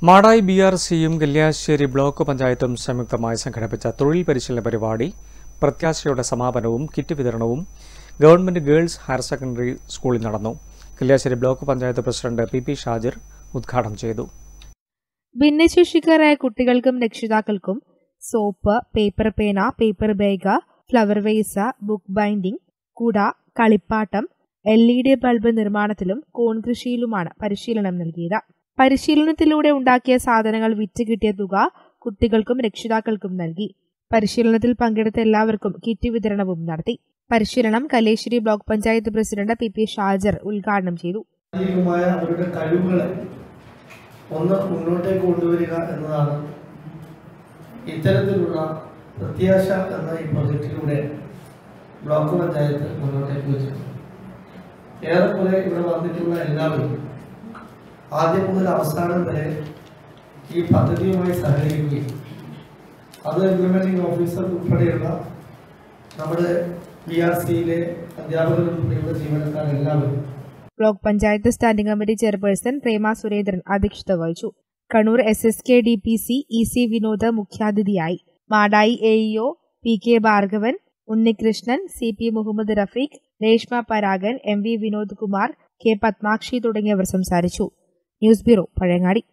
Madayi B R സിയും Kalliasseri block പഞ്ചായത്തും സംയുക്തമായി സംഘടിപ്പിച്ച തൊഴിൽ പരിശീലന പരിപാടി പ്രത്യാശയുടെ സമാപനവും കിറ്റ് വിതരണവും ഗവൺമെന്റ് ഗേൾസ് ഹയർ സെക്കൻഡറി സ്കൂളിൽ നടന്നു Kalliasseri block panchayat president P P Shajir ഉദ്ഘാടനം ചെയ്തു ഭിന്നശേഷിക്കാരായ കുട്ടികൾക്കും രക്ഷിതാക്കൾക്കും സോപ്പ് പേപ്പർ പേന paper bag flower vase book binding കുട കളിപ്പാട്ടം എൽ ഇ ഡി ബൾബ് നിർമ്മാണത്തിലും കോൺ കൃഷിയിലുമാണ് പരിശീലനം നൽകിയത് പരിശീലനത്തിലൂടെ ഉണ്ടാക്കിയ സാധനങ്ങൾ വിറ്റ് കിട്ടിയ തുക കുട്ടികൾക്കും രക്ഷിതാക്കൾക്കും നൽകി പരിശീലനത്തിൽ പങ്കെടുത്ത എല്ലാവർക്കും കിറ്റ് വിതരണവും നടത്തി പരിശീലനം Kaleshwari block panchayat president P P Shajar ഉദ്ഘാടനം ചെയ്തു ശാരീരികമായ അവരുടെ കഴിവുകളെ ഒന്ന് മുന്നോട്ടേക്ക് കൊണ്ടുവരിക എന്നതാണ് ഇത്തരത്തിലുള്ള പ്രത്യാശ എന്ന ഈ പ്രൊജക്റ്റിലൂടെ ബ്ലോക്ക് പഞ്ചായത്ത് മുന്നോട്ടേക്ക് വെച്ചിട്ടുണ്ട് ഏറെക്കുറെ ഇവിടെ വന്നിട്ടുള്ള എല്ലാവരും ആദ്യം മുതൽ അവസാനം വരെ ഈ പദ്ധതിയുമായി സഹകരിക്കുകയും അത് ഇംപ്ലിമെന്റിംഗ് ഓഫീസർ ഉൾപ്പെടെയുള്ള നമ്മുടെ ബി ആർ സിയിലെ അധ്യാപകർ ഉൾപ്പെടെയുള്ള ജീവനക്കാരെല്ലാവരും block panchayat standing committee chairperson Prema Surendran അധ്യക്ഷത വഹിച്ചു Kannur S S K D P C E C Vinod മുഖ്യാതിഥിയായി Madayi A EO P K Bhargavan Unnikrishnan C P Muhammad Rafeeq Reshma Paragan M V Vinod Kumar K Padmakshi തുടങ്ങിയവർ സംസാരിച്ചു ന്യൂസ് ബ്യൂറോ പഴയങ്ങാടി